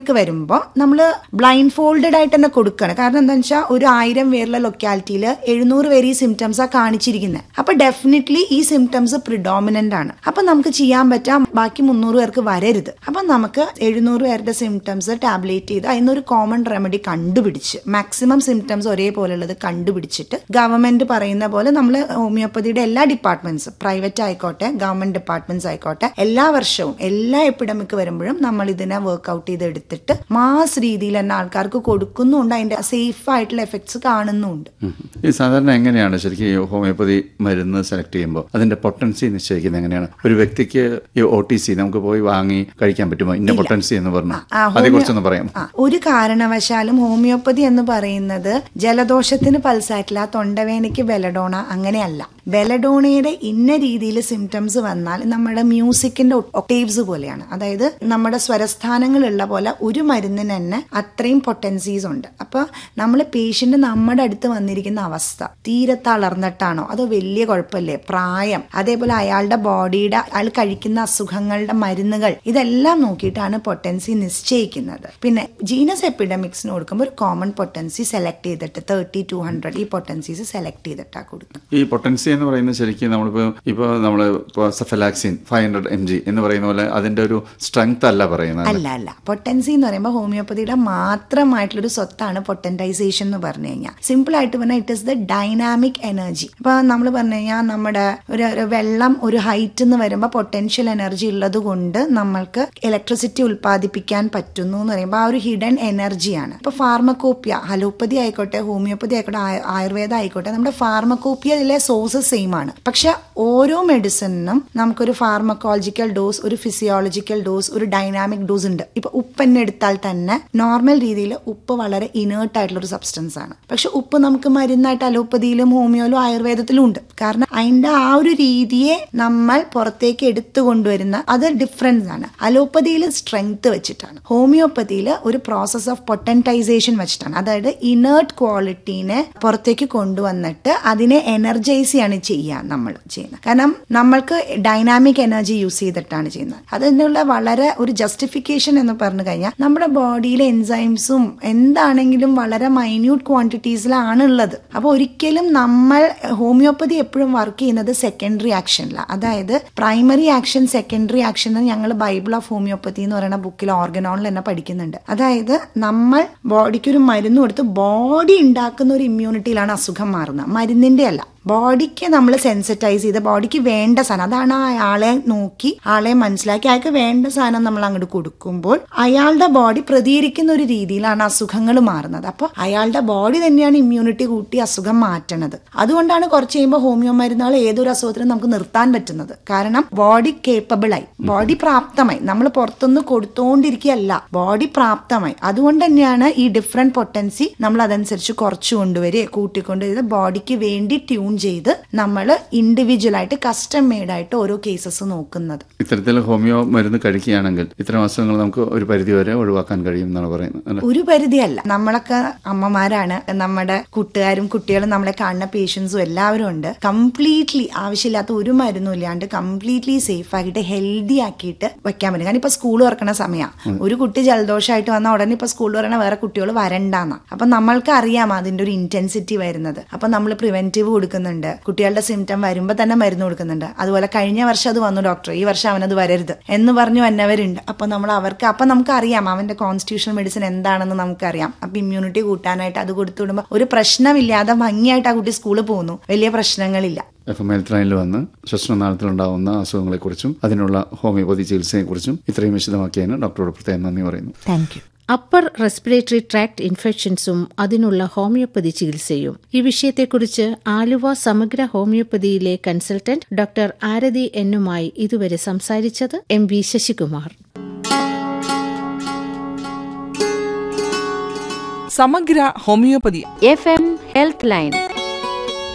ഒക്കെ വരുമ്പോൾ നമ്മൾ ബ്ലൈൻഡ് ഫോൾഡഡ് ആയിട്ട് തന്നെ കൊടുക്കണം കാരണം എന്താണെന്ന് വെച്ചാൽ ഒരു ആയിരം പേരുള്ള ലൊക്കാലിറ്റിയിൽ എഴുന്നൂറ് പേര് ഈ സിംറ്റംസ് ആ കാണിച്ചിരിക്കുന്നത് അപ്പൊ ഡെഫിനറ്റ്ലി ഈ സിംറ്റംസ് പ്രിഡോമിനന്റ് ആണ് അപ്പൊ നമുക്ക് ചെയ്യാൻ പറ്റാം ബാക്കി മുന്നൂറ് പേർക്ക് വരരുത് അപ്പൊ നമുക്ക് എഴുന്നൂറ് പേരുടെ സിംറ്റംസ് ടാബ്ലേറ്റ് ചെയ്ത് അതിനൊരു കോമൺ റെമഡി കണ്ടുപിടിച്ച് മാക്സിമം സിംറ്റംസ് ഒരേപോലുള്ളത് കണ്ടുപിടിച്ചിട്ട് ഗവൺമെന്റ് പറയുന്ന പോലെ നമ്മൾ ഹോമിയോപ്പതിയുടെ എല്ലാ ഡിപ്പാർട്ട്മെന്റ്സും പ്രൈവറ്റ് ആയിക്കോട്ടെ ഗവൺമെന്റ് ഡിപ്പാർട്ട്മെന്റ്സ് ആയിക്കോട്ടെ എല്ലാ വർഷവും എല്ലാ എപ്പിഡമിക് വരുമ്പോഴും നമ്മൾ ഇതിനെ വർക്ക്ഔട്ട് ചെയ്ത് എടുത്തിട്ട് മാസ് രീതിയിൽ തന്നെ ആൾക്കാർക്ക് കൊടുക്കുന്നുണ്ട് അതിന്റെ സേഫ് ആയിട്ടുള്ള എഫക്ട്സ് കാണുന്നുണ്ട് ഉം. ഈ സാധാരണ എങ്ങനെയാണ് ശരിക്കും ഈ ഹോമിയോപ്പതി മരുന്ന് സെലക്ട് ചെയ്യുമ്പോൾ അതിന്റെ പൊട്ടൻസി നിശ്ചയിക്കുന്നത് എങ്ങനെയാണ് ഒരു വ്യക്തിക്ക് ഈ ഒ ടി സി നമുക്ക് പോയി വാങ്ങി കഴിക്കാൻ പറ്റുമോ ഇന്ന പൊട്ടൻസി എന്ന് പറഞ്ഞു ആ, ഹോമിയോ- അതേക്കുറിച്ചൊന്ന് പറയാം ആ, ഒരു കാരണവശാലും ഹോമിയോപ്പതി എന്ന് പറയുന്നത് ജലദോഷത്തിന് പൾസാറ്റില്ല തൊണ്ടവേനയ്ക്ക് ബെലഡോണ അങ്ങനെയല്ല ബെലഡോണയുടെ ഇന്ന രീതിയിൽ സിംറ്റംസ് വന്നാൽ നമ്മുടെ മ്യൂസിക്കിന്റെ ഒക്ടേവ്സ് പോലെയാണ് അതായത് നമ്മുടെ സ്വരസ്ഥാനങ്ങളുള്ള പോലെ ഒരു മരുന്നിന് തന്നെ അത്രയും പൊട്ടൻസീസ് ഉണ്ട് അപ്പൊ നമ്മൾ പേഷ്യന്റ് നമ്മുടെ അടുത്ത് വന്നിരിക്കുന്ന അവസ്ഥ തീരെ തളർന്നിട്ടാണോ അതോ വലിയ കുഴപ്പമില്ലേ പ്രായം അതേപോലെ അയാളുടെ ബോഡിയുടെ അയാൾ കഴിക്കുന്ന അസുഖങ്ങളുടെ മരുന്നുകൾ ഇതെല്ലാം നോക്കിയിട്ടാണ് പൊട്ടൻസി നിശ്ചയിക്കുന്നത് പിന്നെ ജീനസ് എപ്പിഡമിക്സിന് കൊടുക്കുമ്പോൾ ഒരു കോമൺ പൊട്ടൻസി സെലക്ട് ചെയ്തിട്ട് തേർട്ടി ടു ഹൺഡ്രഡ് ഈ പൊട്ടൻസീസ് സെലക്ട് ചെയ്തിട്ടാണ് കൊടുക്കുക ഈ പൊട്ടൻസി എന്ന് പറയുന്നത് ശരിക്കും നമ്മളിപ്പോൾ ഇപ്പോൾ നമ്മൾ ഇപ്പോൾ cephalexin five hundred M G എന്ന് പറയുന്ന പോലെ അതിന്റെ ഒരു സ്ട്രെങ്ത് അല്ല പറയുന്നത് അല്ല അല്ല പൊട്ടൻസി എന്ന് പറയുമ്പോൾ ഹോമിയോപ്പതിയുടെ മാത്രമായിട്ടുള്ളൊരു സ്വത്താണ് പൊട്ടൻറ്റൈസേഷൻ എന്ന് പറഞ്ഞു കഴിഞ്ഞാൽ സിമ്പിൾ ആയിട്ട് പറഞ്ഞാൽ it is the dynamic energy ഇപ്പൊ നമ്മൾ പറഞ്ഞു കഴിഞ്ഞാൽ നമ്മുടെ ഒരു ഒരു വെള്ളം ഒരു ഹൈറ്റ് എന്ന് വരുമ്പോൾ പൊട്ടൻഷ്യൽ എനർജി ഉള്ളത് കൊണ്ട് നമ്മൾക്ക് ഇലക്ട്രിസിറ്റി ഉൽപ്പാദിപ്പിക്കാൻ പറ്റുന്നു എന്ന് പറയുമ്പോൾ ആ ഒരു ഹിഡൻ എനർജിയാണ് ഇപ്പൊ ഫാർമക്കോപ്പിയ അലോപ്പതി ആയിക്കോട്ടെ ഹോമിയോപ്പതി ആയിക്കോട്ടെ ആയ- ആയുർവേദം ആയിക്കോട്ടെ നമ്മുടെ ഫാർമക്കോപ്പിയയിലെ സോഴ്സസ് സെയിം ആണ് പക്ഷെ ഓരോ മെഡിസിനും നമുക്കൊരു ഫാർമക്കോളജിക്കൽ ഡോസ് ഒരു ഫിസിയോളജിക്കൽ ഡോസ് ഒരു ഡൈനാമിക് ഡോസ് ഉണ്ട് ഇപ്പൊ ഉപ്പ് തന്നെ എടുത്താൽ തന്നെ നോർമൽ രീതിയിൽ ഉപ്പ് വളരെ ഇനേർട്ട് ആയിട്ടുള്ള ഒരു സബ്സ്റ്റൻസ് ആണ് പക്ഷെ ഉപ്പ് നമുക്ക് മരുന്നായിട്ട് അലോപ്പതിയിലും ഹോമിയോയിലും ആയുർവേദത്തിലും ഉണ്ട് കാരണം അതിന്റെ ആ ഒരു രീതിയെ നമ്മൾ പുറത്തേക്ക് എടുത്തു കൊണ്ടുവരുന്ന അത് ഡിഫറൻസ് ആണ് അലോപ്പതിയിൽ സ്ട്രെങ്ത് വെച്ചിട്ടാണ് ഹോമിയോപ്പതിയിൽ ഒരു പ്രോസസ് ഓഫ് പൊട്ടൻറ്റൈസേഷൻ വെച്ചിട്ടാണ് അതായത് ഇനേർട്ട് ക്വാളിറ്റീനെ പുറത്തേക്ക് കൊണ്ടുവന്നിട്ട് അതിനെ എനർജൈസ് ചെയ്യാണ് ചെയ്യുക നമ്മൾ ചെയ്യുന്നത് കാരണം നമ്മൾക്ക് ഡൈനാമിക് എനർജി യൂസ് ചെയ്തിട്ടാണ് ചെയ്യുന്നത് അതിനുള്ള വളരെ ഒരു ജസ്റ്റിഫിക്കേഷൻ എന്ന് പറഞ്ഞു കഴിഞ്ഞാൽ നമ്മുടെ ബോഡിയിലെ എൻസൈംസും എന്താണെങ്കിലും വളരെ മൈന്യൂട്ട് ക്വാണ്ടിറ്റീസിലാണ് ഉള്ളത് അപ്പോൾ ഒരിക്കലും നമ്മൾ ഹോമിയോപ്പതി എപ്പോഴും വർക്ക് ചെയ്യുന്നത് സെക്കൻഡറി ആക്ഷനിലാണ് അതായത് പ്രൈമറി ആക്ഷൻ സെക്കൻഡറി ആക്ഷൻ എന്ന് ഞങ്ങൾ ബൈബിൾ ഓഫ് ഹോമിയോപ്പതി എന്ന് പറയുന്ന ബുക്കിൽ ഓർഗനോണിൽ തന്നെ പഠിക്കുന്നുണ്ട് അതായത് നമ്മൾ ബോഡിക്ക് ഒരു മരുന്ന് കൊടുത്ത് ബോഡി ഉണ്ടാക്കുന്ന ഒരു ഇമ്മ്യൂണിറ്റിയിലാണ് അസുഖം മാറുന്നത് മരുന്നിന്റെ അല്ല ബോഡിക്ക് നമ്മൾ സെൻസിറ്റൈസ് ചെയ്ത് ബോഡിക്ക് വേണ്ട സാധനം അതാണ് അയാളെ നോക്കി ആളെ മനസ്സിലാക്കി അയാൾക്ക് വേണ്ട സാധനം നമ്മൾ അങ്ങോട്ട് കൊടുക്കുമ്പോൾ അയാളുടെ ബോഡി പ്രതികരിക്കുന്ന ഒരു രീതിയിലാണ് അസുഖങ്ങൾ മാറുന്നത് അപ്പോൾ അയാളുടെ ബോഡി തന്നെയാണ് ഇമ്മ്യൂണിറ്റി കൂട്ടി അസുഖം മാറ്റണത് അതുകൊണ്ടാണ് കുറച്ച് കഴിയുമ്പോൾ ഹോമിയോ മരുന്നുകൾ ഏതൊരു അസുഖത്തിനും നമുക്ക് നിർത്താൻ പറ്റുന്നത് കാരണം ബോഡി കേപ്പബിൾ ആയി ബോഡി പ്രാപ്തമായി നമ്മൾ പുറത്തുനിന്ന് കൊടുത്തോണ്ടിരിക്കുകയല്ല ബോഡി പ്രാപ്തമായി അതുകൊണ്ട് തന്നെയാണ് ഈ ഡിഫറെന്റ് പൊട്ടൻസി നമ്മൾ അതനുസരിച്ച് കുറച്ചു കൊണ്ടുവരിക കൂട്ടിക്കൊണ്ടുവരിക ബോഡിക്ക് വേണ്ടി ട്യൂൺ ചെയ്ത് നമ്മൾ ഇൻഡിവിജ്വൽ ആയിട്ട് കസ്റ്റം മെയ്ഡ് ആയിട്ട് ഓരോ കേസസ് നോക്കുന്നത് ഇത്തരത്തിൽ ഹോമിയോ മരുന്ന് കഴിക്കുകയാണെങ്കിൽ ഇത്തരം അസുഖങ്ങൾ നമുക്ക് ഒരു പരിധി വരെ ഒഴിവാക്കാൻ കഴിയും എന്നാണ് പറയുന്നത് അല്ലെ ഒരു പരിധിയല്ല നമ്മളൊക്കെ അമ്മമാരാണ് നമ്മുടെ കൂട്ടുകാരും കുട്ടികളും നമ്മളെ കാണുന്ന പേഷ്യൻസും എല്ലാവരും ഉണ്ട് കംപ്ലീറ്റ്ലി ആവശ്യമില്ലാത്ത ഒരു മരുന്നും ഇല്ലാണ്ട് കംപ്ലീറ്റ്ലി സേഫ് ആക്കിയിട്ട് ഹെൽത്തി ആക്കിയിട്ട് വെക്കാൻ പറ്റും കാരണം ഇപ്പൊ സ്കൂൾ തുറക്കണ സമയമാണ് ഒരു കുട്ടി ജലദോഷമായിട്ട് വന്നാൽ ഉടനെ ഇപ്പൊ സ്കൂൾ തുറക്കണ വേറെ കുട്ടികൾ വരണ്ടാന്ന അപ്പൊ നമ്മൾക്ക് അറിയാം അതിന്റെ ഒരു ഇന്റൻസിറ്റി വരുന്നത് അപ്പൊ നമ്മൾ പ്രിവെന്റീവ് കൊടുക്കുന്നുണ്ട് കുട്ടികളുടെ സിംറ്റം വരുമ്പോൾ തന്നെ മരുന്ന് കൊടുക്കുന്നുണ്ട് അതുപോലെ കഴിഞ്ഞ വർഷം അത് വന്നു ഡോക്ടർ ഈ വർഷം അവനത് വരരുത് എന്ന് പറഞ്ഞു വന്നവരുണ്ട് അപ്പൊ നമ്മൾ അവർക്ക് അപ്പൊ നമുക്ക് അറിയാം അവന്റെ കോൺസ്റ്റിറ്റ്യൂഷണൽ മെഡിസിൻ എന്താണെന്ന് നമുക്കറിയാം അപ്പൊ ഇമ്മ്യൂണിറ്റി കൂട്ടാനായിട്ട് അത് കൊടുത്തു വിടുമ്പോൾ ഒരു പ്രശ്നമില്ലാതെ ഭംഗിയായിട്ട് ആ കുട്ടി സ്കൂളിൽ പോകുന്നു വലിയ പ്രശ്നങ്ങളില്ല എഫ് എം ഹെൽത്ത് ലൈനിൽ വന്ന് ശ്വസനനാളത്തിലുണ്ടാവുന്ന അസുഖങ്ങളെക്കുറിച്ചും അതിനുള്ള ഹോമിയോപ്പതി ചികിത്സയെക്കുറിച്ചും ഇത്രയും വിശദമാക്കിയതിന് ഡോക്ടറോട് പ്രത്യേകം നന്ദി പറയുന്നു thank you upper respiratory tract ഇൻഫെക്ഷൻസും അതിനുള്ള ഹോമിയോപ്പതി ചികിത്സയും ഈ വിഷയത്തെക്കുറിച്ച് ആലുവ സമഗ്ര ഹോമിയോപ്പതിയിലെ കൺസൾട്ടന്റ് ഡോക്ടർ ആരതി എന്നുമായി ഇതുവരെ സംസാരിച്ചത് എം വി ശശികുമാർ സമഗ്ര homoeopathy F M health line